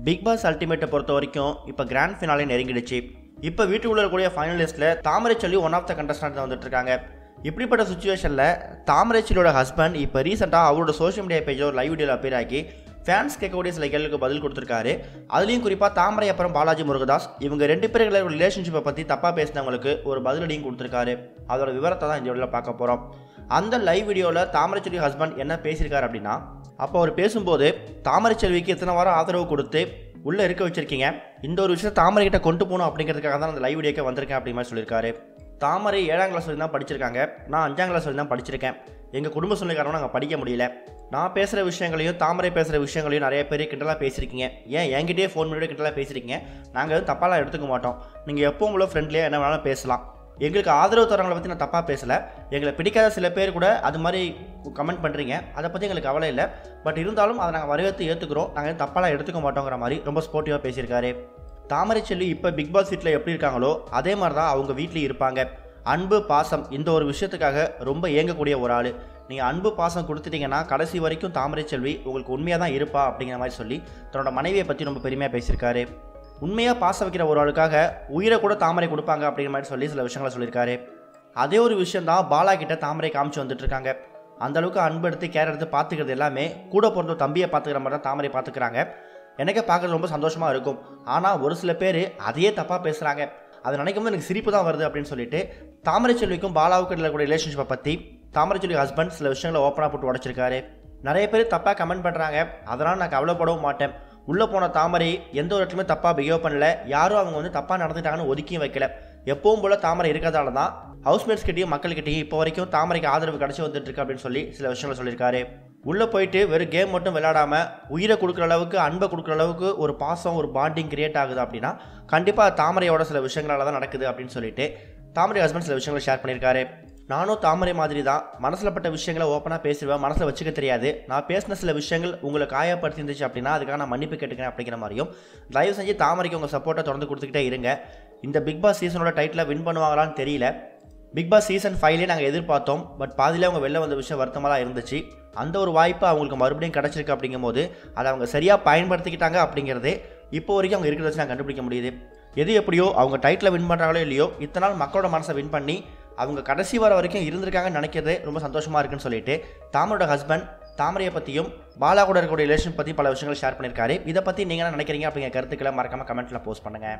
big pass அல்டிமேட்டை பொறுத்த வரைக்கும் இப்போ கிராண்ட் ஃபினாலே நெருங்கிடுச்சு இப்போ வீட்டுக்குள்ள இருக்கக்கூடிய ஃபைனலிஸ்ட்டில் தாமரை சொல்லி ஒன் ஆஃப் த கண்டஸ்டன்ட் வந்துட்டு இருக்காங்க இப்படிப்பட்ட சுச்சுவேஷனில் தாமரைச்செல்லியோட ஹஸ்பண்ட் இப்போ ரீசெண்டாக அவரோட சோஷியல் மீடியா பேஜில் ஒரு லைவ் வீடியோவில் அப்பியர் ஆக்கி ஃபேன்ஸ் கேட்கக்கூடிய சில கேள்விக்கு பதில் கொடுத்துருக்காரு அதுலேயும் குறிப்பாக தாமரை அப்புறம் பாலாஜி முருகதாஸ் இவங்க ரெண்டு பேருக்குள்ள ரிலேஷன்ஷிப்பை பற்றி தப்பாக பேசினவங்களுக்கு ஒரு பதிலடியும் கொடுத்துருக்காரு அதோட விவரத்தை தான் இந்த வீடியோவில் பார்க்க போகிறோம் அந்த லைவ் வீடியோவில் தாமரைச்செல்வி ஹஸ்பண்ட் என்ன பேசியிருக்காரு அப்படின்னா அப்போ அவர் பேசும்போது தாமரைச்செல்விக்கு இத்தனை வாரம் ஆதரவு கொடுத்து உள்ளே இருக்க வச்சிருக்கீங்க இந்த ஒரு விஷயத்தை தாமரை கிட்ட கொண்டு போகணும் அப்படிங்கிறதுக்காக தான் அந்த லைவ் வீடியோக்கு வந்திருக்கேன் அப்படி மாதிரி சொல்லியிருக்காரு தாமரை ஏழாம் கிளாஸ் வரைக்கும் தான் படிச்சிருக்காங்க நான் அஞ்சாம் கிளாஸ் வரைக்கும் தான் படிச்சிருக்கேன் எங்கள் குடும்ப சூழ்நிலை காரணமாக நாங்கள் படிக்க முடியல நான் பேசுகிற விஷயங்களையும் தாமரை பேசுகிற விஷயங்களையும் நிறைய பேர் கிண்டலாக பேசியிருக்கீங்க ஏன் என்கிட்டயே ஃபோன் பண்ணி கிண்டலாக பேசியிருக்கீங்க நாங்கள் எதுவும் தப்பாலாம் எடுத்துக்க மாட்டோம் நீங்கள் எப்பவும் உள்ள ஃப்ரெண்ட்லியாக என்ன வேணாலும் பேசலாம் எங்களுக்கு ஆதரவு தரவங்களை பற்றி நான் தப்பாக பேசலை எங்களை பிடிக்காத சில பேர் கூட அது மாதிரி கமெண்ட் பண்ணுறீங்க அதை பற்றி எங்களுக்கு கவலை இல்லை பட் இருந்தாலும் அதை நாங்கள் வரவேற்று ஏற்றுக்கிறோம் நாங்கள் எதுவும் தப்பாலாம் எடுத்துக்க மாட்டோங்கிற மாதிரி ரொம்ப ஸ்போர்ட்டிவாக பேசியிருக்காரு தாமரை செல்வி இப்போ பிக் பாஸ் வீட்டில் எப்படி இருக்காங்களோ அதே மாதிரி தான் அவங்க வீட்லேயும் இருப்பாங்க அன்பு பாசம் இந்த ஒரு விஷயத்துக்காக ரொம்ப ஏங்கக்கூடிய ஒரு ஆள் நீங்கள் அன்பு பாசம் கொடுத்துட்டீங்கன்னா கடைசி வரைக்கும் தாமரை செல்வி உங்களுக்கு உண்மையாக தான் இருப்பா அப்படிங்கிற மாதிரி சொல்லி தன்னோட மனைவியை பற்றி ரொம்ப பெருமையாக பேசியிருக்காரு உண்மையாக பாசம் வைக்கிற ஒரு ஆளுக்காக உயிரை கூட தாமரை கொடுப்பாங்க அப்படிங்கிற மாதிரி சொல்லி சில விஷயங்களை சொல்லியிருக்காரு அதே ஒரு விஷயம் தான் பாலா கிட்ட தாமரை காமிச்சு வந்துட்டு இருக்காங்க அந்த அளவுக்கு அன்பு எடுத்து கேர் எடுத்து பார்த்துக்கிறது எல்லாமே கூட பிறந்த தம்பியை பார்த்துக்கிற மாதிரி தான் தாமரை பார்த்துக்கிறாங்க எனக்கே பார்க்குறது ரொம்ப சந்தோஷமாக இருக்கும் ஆனால் ஒரு சில பேர் அதையே தப்பாக பேசுகிறாங்க அதை நினைக்கும் போது எனக்கு சிரிப்பு தான் வருது அப்படின்னு சொல்லிட்டு தாமரை செல்விக்கும் பாலாவுக்கும் இருக்கக்கூடிய ரிலேஷன்ஷிப்பை பற்றி தாமரை செல்வி ஹஸ்பண்ட் சில விஷயங்களை ஓப்பனாக போட்டு உடச்சிருக்காரு நிறைய பேர் தப்பாக கமெண்ட் பண்ணுறாங்க அதனால் நான் கவலைப்படவும் மாட்டேன் உள்ளே போன தாமரை எந்த ஒரு இடத்துலையுமே தப்பாக பிஹேவ் பண்ணல யாரும் அவங்க வந்து தப்பாக நடந்துட்டாங்கன்னு ஒதுக்கியும் வைக்கல எப்பவும் போல் தாமரை இருக்கிறதால தான் ஹவுஸ்மேட்ஸ் கிட்டேயும் மக்கள்கிட்டையும் இப்போ வரைக்கும் தாமரைக்கு ஆதரவு கிடச்சி வந்துட்டு இருக்கு அப்படின்னு சொல்லி சில விஷயங்களை சொல்லியிருக்காரு உள்ளே போயிட்டு வெறும் கேம் மட்டும் விளையாடாம உயிரை கொடுக்குற அளவுக்கு அன்பை கொடுக்குற அளவுக்கு ஒரு பாசம் ஒரு பாண்டிங் கிரியேட் ஆகுது அப்படின்னா கண்டிப்பாக தாமரையோட சில விஷயங்களால தான் நடக்குது அப்படின்னு சொல்லிட்டு தாமரை ஹஸ்பண்ட் சில விஷயங்களை ஷேர் பண்ணியிருக்காரு நானும் தாமரை மாதிரி தான் மனசில் பட்ட விஷயங்களை ஓப்பனாக பேசிடுவேன் மனசில் வச்சுக்க தெரியாது நான் பேசின சில விஷயங்கள் உங்களை காயப்படுத்தி இருந்துச்சு அப்படின்னா அதுக்காக நான் மன்னிப்பு கேட்டுக்கிறேன் அப்படிங்கிற மாதிரியும் தயவு செஞ்சு தாமரைக்கு உங்கள் சப்போர்ட்டை தொடர்ந்து கொடுத்துக்கிட்டே இருங்க இந்த பிக் பாஸ் சீசனோட டைட்டில் வின் பண்ணுவாங்களான்னு தெரியல பிக் பாஸ் சீசன் ஃபைவ்லேயே நாங்கள் எதிர்பார்த்தோம் பட் பாதியிலே அவங்க வெளில வந்த விஷயம் வருத்தமாக தான் இருந்துச்சு அந்த ஒரு வாய்ப்பு அவங்களுக்கு மறுபடியும் கிடச்சிருக்கு அப்படிங்கும்போது அதை அவங்க சரியாக பயன்படுத்திக்கிட்டாங்க அப்படிங்கிறது இப்போ வரைக்கும் அவங்க இருக்கிறத வச்சு நாங்கள் கண்டுபிடிக்க முடியுது எது எப்படியோ அவங்க டைட்டில் வின் பண்ணுறாங்களோ இல்லையோ இத்தனை நாள் மக்களோட மனசை வின் பண்ணி அவங்க கடைசி வர வரைக்கும் இருந்திருக்காங்கன்னு நினைக்கிறது ரொம்ப சந்தோஷமாக இருக்குன்னு சொல்லிட்டு தாமரோட ஹஸ்பண்ட் தாமரையை பற்றியும் பாலா கூட இருக்கக்கூடிய ரிலேஷன் பற்றி பல விஷயங்கள் ஷேர் பண்ணியிருக்காரு இதை பற்றி நீங்கள் என்ன நினைக்கிறீங்க அப்படிங்கிற கருத்துக்களை மறக்காமல் கமெண்ட்டில் போஸ்ட் பண்ணுங்கள்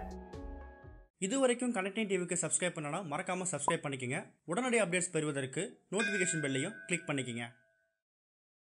இது வரைக்கும் கனெக்டிங் டிவிக்கு சப்ஸ்கிரைப் பண்ணனா மறக்காமல் சப்ஸ்கிரைப் பண்ணிக்கங்க உடனடி அப்டேட்ஸ் பெறுவதற்கு நோட்டிஃபிகேஷன் பெல்லையும் கிளிக் பண்ணிக்கங்க